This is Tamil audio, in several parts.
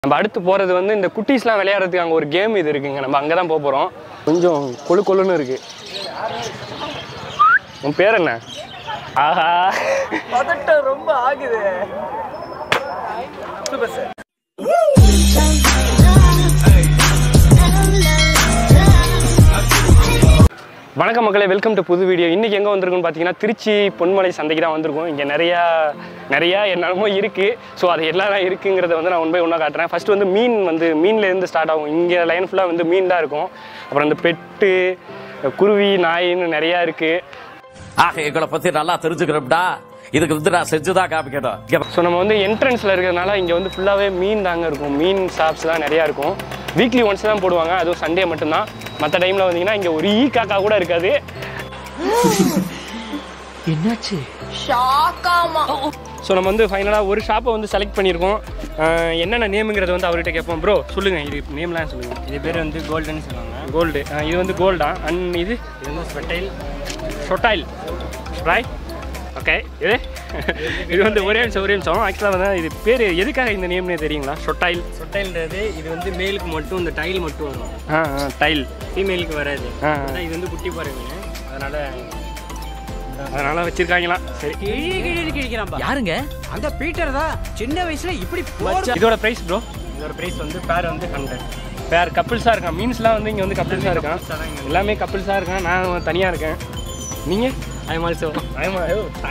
நம்ம அடுத்து போகிறது வந்து இந்த குட்டீஸ்லாம் விளையாடுறதுக்கு அங்கே ஒரு கேம் இது இருக்குங்க நம்ம அங்கே தான் போக போகிறோம் கொஞ்சம் கொழு கொழுன்னு இருக்கு உன் பேர் என்ன ஆஹா பதட்டம் ரொம்ப ஆகுது சூப்பர் சார் வணக்கம் மக்களே வெல்கம் டு புது வீடியோ இன்றைக்கி எங்கே வந்திருக்குன்னு பார்த்தீங்கன்னா திருச்சி பொன்மலை சந்தைக்கு தான் வந்திருக்கோம் இங்கே நிறையா நிறையா என்னென்னமோ இருக்குது ஸோ அது எல்லாம் இருக்குங்கிறத வந்து நான் ஒன் பை ஒன்றா காட்டுறேன் ஃபஸ்ட்டு வந்து மீன் வந்து மீன்லேருந்து ஸ்டார்ட் ஆகும் இங்கே லைன் ஃபுல்லாக வந்து மீன் தான் இருக்கும் அப்புறம் இந்த பெட்டு குருவி நாயின்னு நிறையா இருக்குது ஆக எங்களை பத்தி நல்லா தெரிஞ்சுக்கிறோம்டா இதுக்கு வந்து நான் செஞ்சுதான் காமிக்கணும் இங்க ஸோ நம்ம வந்து என்ட்ரன்ஸில் இருக்கிறதுனால இங்கே வந்து ஃபுல்லாகவே மீன் தாங்க இருக்கும் மீன் ஷாப்ஸ் தான் நிறையா இருக்கும் வீக்லி ஒன்ஸ் தான் போடுவாங்க அதுவும் சண்டே மட்டும்தான் மற்ற டைமில் வந்தீங்கன்னா இங்கே ஒரு ஈ காக்கா கூட இருக்காது ஸோ நம்ம வந்து ஃபைனலாக ஒரு ஷாப்பை வந்து செலக்ட் பண்ணியிருக்கோம் அஹ் என்னென்ன நேமுங்கிறத வந்து அவர்கிட்ட கேட்போம் ப்ரோ சொல்லுங்கள் இது நேம்லாம் சொல்லுங்கள் இது பேர் வந்து கோல்டுன்னு சொல்லுவாங்க கோல்டு இது வந்து கோல்டா அண்ட் இது இது வந்து ஸ்பெட்டைல் சொட்டாயில் ராய் ஓகே இது இது வந்து ஒரே நிமிஷம் ஒரே நிமிஷம் ஆக்சுவலாக வந்து இது பேர் எதுக்காக இந்த நேம்னே தெரியுங்களா சொட்டாயில் சொட்டைல்ன்றது இது வந்து மேலுக்கு மட்டும் இந்த டைல் மட்டும் வரும் ஆ ஆ டைல் ஃபீமேலுக்கு வராது ஆ. அதான் இது வந்து குட்டி பாருங்க அதனால அதனால் வச்சுருக்காங்களாம் சரி யாருங்க அந்த பீட்டர் தான் சின்ன வயசுல இப்படி இதோட ப்ரைஸ் ப்ரோ இதோட ப்ரைஸ் வந்து பேர் வந்து ஹண்ட்ரட் வேறு கப்பிள்ஸாக இருக்கான் மீன்ஸ்லாம் வந்து இங்கே வந்து கப்பிள்ஸாக இருக்கான் couples ஆ தான் இங்க எல்லாமே கப்பிள்ஸாக இருக்கான் நான் தனியாக இருக்கேன் நீங்கள் ஐ எம் ஆல்சோ ஆமா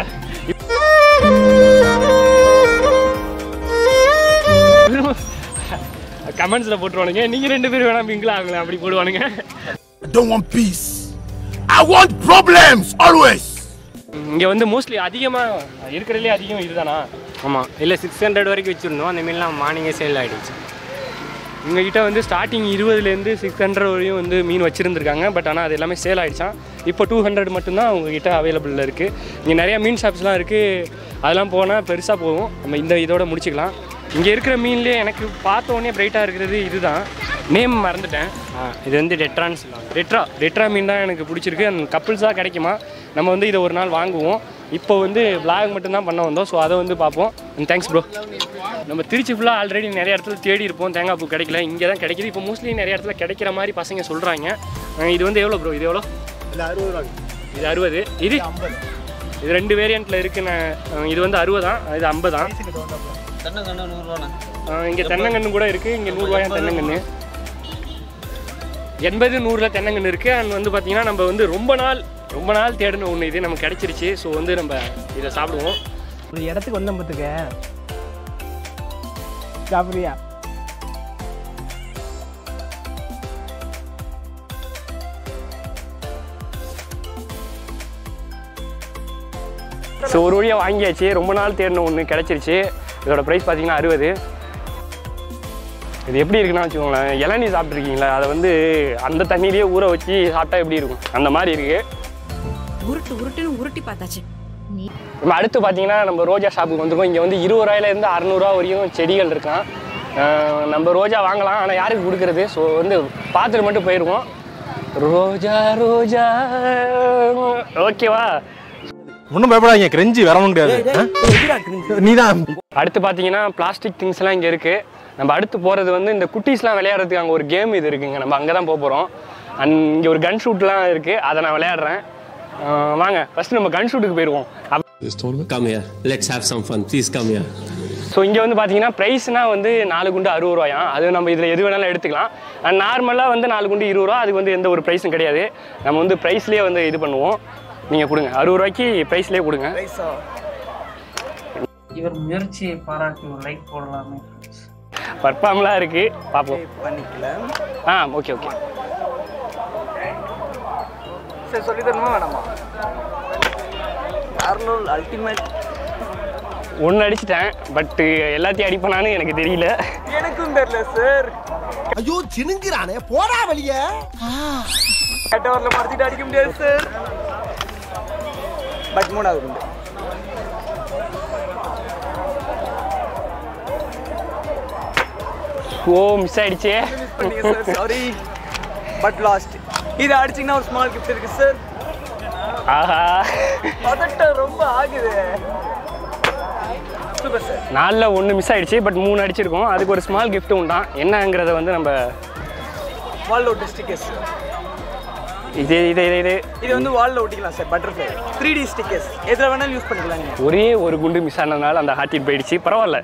கமெண்ட்ஸில் போட்டுருவானுங்க நீங்கள் ரெண்டு பேரும் வேணா மிங்கிள் ஆகலாம் அப்படி போடுவானுங்க I don't want peace. I want problems always. இங்கே வந்து மோஸ்ட்லி அதிகமாக இருக்கிறதுலே அதிகம் இதுதானா ஆமாம் இல்லை சிக்ஸ் ஹண்ட்ரட் வரைக்கும் வச்சுருந்தோம் அந்த மீன்லாம் மார்னிங்கே சேல் ஆகிடுச்சு எங்ககிட்ட வந்து ஸ்டார்டிங் இருபதுலேருந்து சிக்ஸ் ஹண்ட்ரட் வரையும் வந்து மீன் வச்சுருந்துருக்காங்க பட் ஆனால் அது எல்லாமே சேல் ஆகிடுச்சான் இப்போ டூ ஹண்ட்ரட் மட்டும்தான் உங்ககிட்ட அவைலபிளில் இருக்குது இங்கே நிறையா மீன் ஷாப்ஸ்லாம் இருக்குது அதெல்லாம் போனால் பெருசாக போகும் நம்ம இந்த இதோட முடிச்சுக்கலாம் இங்கே இருக்கிற மீன்லேயே எனக்கு பார்த்த உடனே பிரைட்டாக இருக்கிறது இதுதான் நேம் மறந்துட்டேன் ஆ இது வந்து டெட்ரான்னு சொல்லுவாங்க ரெட்ரா ரெட்ரா மீன் தான் எனக்கு பிடிச்சிருக்கு அந்த கப்புள்ஸாக கிடைக்குமா நம்ம வந்து இதை ஒரு நாள் வாங்குவோம் இப்போ வந்து vlog மட்டும்தான் பண்ண வந்தோம் ஸோ அதை வந்து பார்ப்போம் தேங்க்ஸ் ப்ரோ நம்ம திருச்சி ஃபுல்லாக ஆல்ரெடி நிறைய இடத்துல தேடி இருப்போம் தேங்காய் பூ கிடைக்கல இங்கே தான் கிடைக்குது இப்போ மோஸ்ட்லி நிறைய இடத்துல கிடைக்கிற மாதிரி பசங்க சொல்கிறாங்க இது வந்து எவ்வளோ ப்ரோ இது எவ்வளோ இது அறுபது இது இது ரெண்டு வேரியண்ட்டில் இருக்குன்னு அஹ் இது வந்து அறுபதான் இது ஐம்பதான் இங்கே தென்னங்கன்று கூட இருக்குது இங்கே நூறுரூவாயா தென்னங்கன்று எண்பது நூறில் தென்னங்கன்று இருக்குது அண்ட் வந்து பார்த்தீங்கன்னா நம்ம வந்து ரொம்ப நாள் ரொம்ப நாள் தேடின ஒன்று இது நமக்கு கிடைச்சிருச்சு ஸோ வந்து நம்ம இதை சாப்பிடுவோம் ஒரு இடத்துக்கு வந்த பார்த்துக்க சாப்பிடுறியா ஸோ ஒரு வழியாக வாங்கியாச்சு ரொம்ப நாள் தேடின ஒன்று கிடைச்சிருச்சு இதோட ப்ரைஸ் பார்த்தீங்கன்னா அறுபது இது எப்படி இருக்குன்னா வச்சுக்கோங்களேன் இளநீ சாப்பிட்ருக்கீங்களா அதை வந்து அந்த தண்ணியிலேயே ஊற வச்சு சாப்பிட்டா எப்படி இருக்கும் அந்த மாதிரி இருக்குது உருட்டு உருட்டுன்னு உருட்டி பார்த்தாச்சு நீ நம்ம அடுத்து பார்த்தீங்கன்னா நம்ம ரோஜா ஷாப்புக்கு வந்திருக்கோம் இங்கே வந்து இருபது ரூபாயிலேருந்து அறநூறுவா வரையும் செடிகள் இருக்கான் அஹ் நம்ம ரோஜா வாங்கலாம் ஆனால் யாருக்கு கொடுக்குறது ஸோ வந்து பார்த்துட்டு மட்டும் போயிடுவோம் ரோஜா ரோஜா ஓகேவா ஒன்றும் பயப்படாதீங்க கிரெஞ்சி வரவும் கிடையாது நீதான் அடுத்து பார்த்தீங்கன்னா பிளாஸ்டிக் திங்ஸ் எல்லாம் இங்கே இருக்குது நம்ம அடுத்து போகிறது வந்து இந்த குட்டீஸ்லாம் விளையாடுறதுக்கு அங்கே ஒரு கேம் இது இருக்குங்க நம்ம அங்கே தான் போக போகிறோம் அண்ட் இங்கே ஒரு கன் ஷூட்லாம் இருக்குது அதை நான் விளையாடுறேன் அஹ் வாங்க ஃபஸ்ட்டு நம்ம கன் ஷூட்டுக்கு போயிடுவோம் Come here. Let's have some fun. Please come here. So இங்கே வந்து பார்த்தீங்கன்னா ப்ரைஸ்னா வந்து நாலு குண்டு அறுபது ரூபாயாம் அது நம்ம இதில் எது வேணாலும் எடுத்துக்கலாம் அண்ட் நார்மலாக வந்து நாலு குண்டு இருபது ரூபா அதுக்கு வந்து எந்த ஒரு ப்ரைஸும் கிடையாது நம்ம வந்து ப்ரைஸ்லேயே வந்து இது பண்ணுவோம் நீங்கள் கொடுங்க அறுபது ரூபாய்க்கு ப்ரைஸ்லேயே கொடுங்க இவர் முயற்சியை பாராட்டி ஒரு லைக் போடலாமே பர்ஃபார்ம்லாம் இருக்குது பார்ப்போம் பண்ணிக்கலாம் ஆ ஓகே ஓகே சரி சொல்லி தரணுமா வேணாமா அர்னோல் அல்டிமேட் ஒன்று அடிச்சிட்டேன் பட்டு எல்லாத்தையும் அடிப்பேனான்னு எனக்கு தெரியல எனக்கும் தெரியல சார் ஐயோ சினுங்கிறானே போடா வழிய கட்டவரில் மறைச்சிட்டு அடிக்க முடியாது சார் பட் மூணாவது உண்டு ஓ மிஸ் ஆயிடுச்சே மிஸ் பண்ணீங்க சார் சாரி பட் லாஸ்ட் இது அடிச்சிங்கன்னா ஒரு ஸ்மால் கிஃப்ட் இருக்கு சார் ஆஹா பதட்டம் ரொம்ப ஆகுது சூப்பர் சார் நாலில் ஒன்று மிஸ் ஆயிடுச்சு பட் மூணு அடிச்சிருக்கோம் அதுக்கு ஒரு ஸ்மால் gift உண்டான் என்னங்கிறத வந்து நம்ம வால்ல ஒட்டி ஸ்டிக்கர்ஸ் இது இது இது இது இது வந்து வால்ல ஒட்டிக்கலாம் sir butterfly three D stickers எதில் வேணாலும் யூஸ் பண்ணிக்கலாம் நீங்கள் ஒரே ஒரு குண்டு மிஸ் ஆனதுனால அந்த ஹார்ட் போயிடுச்சு பரவாயில்ல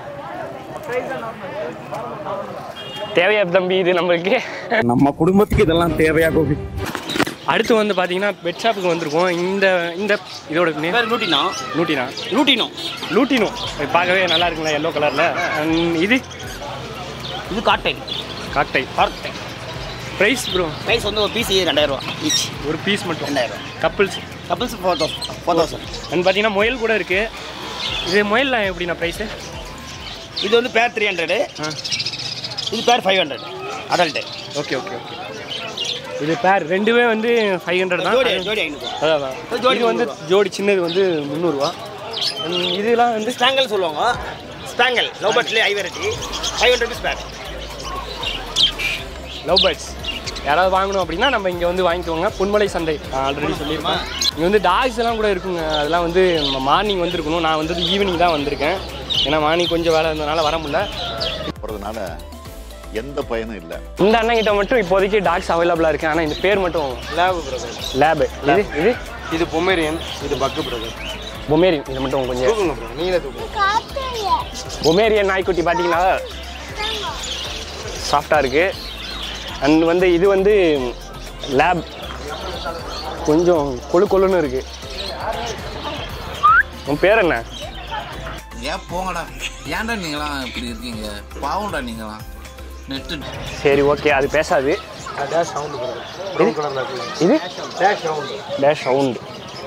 தேவையா தம்பி இது நம்மளுக்கு நம்ம குடும்பத்துக்கு இதெல்லாம் தேவையா கோபி அடுத்து வந்து பார்த்தீங்கன்னா பெட் ஷாப்புக்கு வந்திருக்கோம் இந்த இந்த இதோட name? Lutino lutino lutino lutino இது பார்க்கவே நல்லா இருக்குங்களா எல்லோ கலரில் இது இது காட்டை காக்டை காட்டை ப்ரைஸ் ப்ரோ ப்ரைஸ் வந்து ஒரு பீஸ் ரெண்டாயிரம் ரூபா ஈச் ஒரு பீஸ் மட்டும் ரெண்டாயிரம் couples couples four thousand four thousand and பார்த்தீங்கன்னா முயல் கூட இருக்குது இது முயல்லாம் எப்படிண்ணா ப்ரைஸு இது வந்து பேர் த்ரீ ஹண்ட்ரடு இது pair five hundred adult okay okay okay இது பேர் ரெண்டுமே வந்து ஃபைவ் ஹண்ட்ரட் தான் ஜோடி ஜோடி ஐநூறு அதான் அதான். இது வந்து ஜோடி சின்னது வந்து முந்நூறுரூவா இதெல்லாம் வந்து ஸ்டாங்கல் சொல்லுவாங்க ஸ்டாங்கல் லவ் பட்ஸ்லேயே ஐ variety five hundred rupees pair love birds யாராவது வாங்கணும் அப்படின்னா நம்ம இங்கே வந்து வாங்கிக்கோங்க பொன்மலை சந்தை ஆல்ரெடி சொல்லியிருக்கேன் இங்கே வந்து டாக்ஸ் எல்லாம் கூட இருக்குங்க அதெல்லாம் வந்து நம்ம மார்னிங் வந்திருக்கணும் நான் வந்து ஈவினிங் தான் வந்திருக்கேன் ஏன்னா மார்னிங் கொஞ்சம் வேலை இருந்ததுனால வர முடியல போகிறதுனால எந்த பயனும் இல்லை இந்த அண்ணன் கிட்ட மட்டும் இப்போதைக்கு டாக்ஸ் அவைலபிளாக இருக்கு ஆனால் இந்த பேர் மட்டும் லேப் பிரதர் லேபு இது இது இது பொமேரியன் இது பக்கு பிரதர் பொமேரியன் இது மட்டும் கொஞ்சம் தூக்குங்க ப்ரோ நீங்களே தூக்குங்க பொமேரியன் நாய்க்குட்டி பார்த்தீங்கன்னா சாஃப்டாக இருக்குது அண்ட் வந்து இது வந்து லேப் கொஞ்சம் கொழு கொழுன்னு இருக்குது உன் பேர் என்ன ஏன் போங்கடா ஏன்டா நீங்களாம் இப்படி இருக்கீங்க பாவம்டா நீங்களாம் நெட்டு சரி ஓகே அது பேசாது டேஷ் சவுண்டு பிரதர் ப்ரௌன் கலரில் இருக்கு இது dash sound dash sound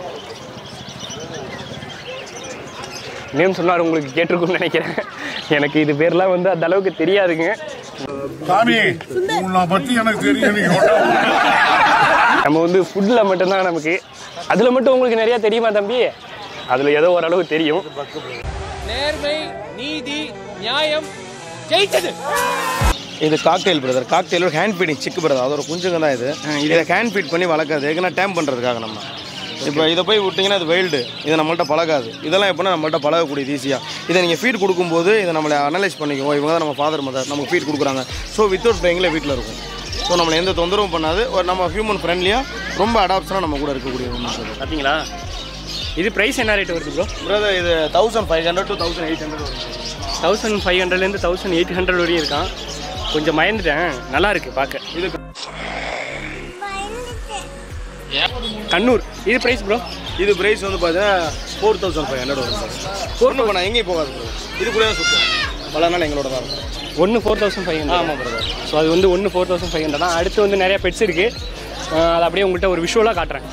name சொன்னார் உங்களுக்கு கேட்டிருக்கும்னு நினைக்கிறேன் எனக்கு இது பேர்லாம் வந்து அந்த அளவுக்கு தெரியாதுங்க சாமி உன்னை பத்தி எனக்கு தெரியும் நீ நம்ம வந்து ஃபுட்டில் மட்டும்தான் நமக்கு அதில் மட்டும் உங்களுக்கு நிறையா தெரியுமா தம்பி அதில் ஏதோ ஓரளவு தெரியும் நேர்மை நீதி நியாயம் ஜெயிச்சது இது காக்டெயில் பிரதர் காக்டெயில் ஒரு ஹேண்ட் ஃபீடிங் சிக்கு பிரதர் அதோட குஞ்சுங்க தான் இது இதை ஹேண்ட் ஃபீட் பண்ணி வளர்க்காது எங்கன்னா டேம் பண்ணுறதுக்காக நம்ம இப்போ இதை போய் விட்டிங்கன்னா அது வைல்டு இது நம்மள்ட்ட பழகாது இதெல்லாம் எப்படின்னா நம்மள்ட்ட பழகக்கூடியது ஈஸியாக இதை நீங்கள் ஃபீட் கொடுக்கும்போது இதை நம்மளை அனலைஸ் பண்ணிக்குவோம் இவங்க தான் நம்ம ஃபாதர் மதர் நமக்கு ஃபீட் கொடுக்குறாங்க ஸோ வித்தவுட் ப்ரேயிங்கில் வீட்டில் இருக்கும் ஸோ நம்மளை எந்த தொந்தரவும் பண்ணாது ஒரு நம்ம ஹியூமன் ஃப்ரெண்ட்லியாக ரொம்ப அடாப்ஷனாக நம்ம கூட இருக்கக்கூடிய ஒன்று சார் பார்த்தீங்களா இது ப்ரைஸ் என்ன ரேட் வருது ப்ரோ பிரதர் இது thousand five hundred to thousand eight hundred வரும் தௌசண்ட் ஃபைவ் ஹண்ட்ரட்லேருந்து தௌசண்ட் எயிட் ஹண்ட்ரட் வரையும் இருக்கான் கொஞ்சம் பயந்துட்டேன் நல்லா இருக்கு பார்க்க இது கண்ணூர் இது ப்ரைஸ் ப்ரோ இது பிரைஸ் வந்து பார்த்தீங்கன்னா ஃபோர் தௌசண்ட் ஃபைவ் ஹண்ட்ரட் வரும் சார் ஃபோர் பண்ண எங்கேயும் போகாது bro. இது கூட தான் சுத்தம் பல நாள் எங்களோட தான் இருக்கும் ஒன்று ஃபோர் தௌசண்ட் ஃபைவ் ஹண்ட்ரட் ஆமாம் பிரதர் ஸோ அது வந்து ஒன்று ஃபோர் தௌசண்ட் ஃபைவ் ஹண்ட்ரட் தான் அடுத்து வந்து நிறைய பெட்ஸ் இருக்குது அது அப்படியே உங்கள்கிட்ட ஒரு விஷுவலாக காட்டுறேன்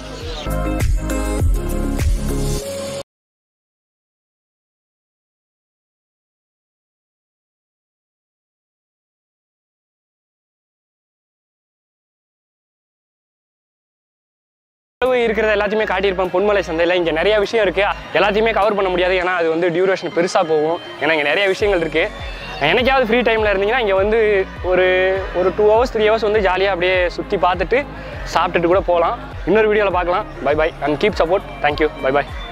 அளவு இருக்கிறது எல்லாத்தையுமே காட்டியிருப்பேன் பொன்மலை சந்தையில் இங்கே நிறைய விஷயம் இருக்குது எல்லாத்தையுமே கவர் பண்ண முடியாது ஏன்னா அது வந்து டியூரேஷன் பெருசாக போகும் ஏன்னா இங்கே நிறைய விஷயங்கள் இருக்குது எனக்காவது ஃப்ரீ டைமில் இருந்தீங்கன்னா இங்கே வந்து ஒரு ஒரு டூ ஹவர்ஸ் த்ரீ ஹவர்ஸ் வந்து ஜாலியாக அப்படியே சுற்றி பார்த்துட்டு சாப்பிட்டுட்டு கூட போகலாம் இன்னொரு வீடியோவில் பார்க்கலாம் bye bye and keep support thank you bye by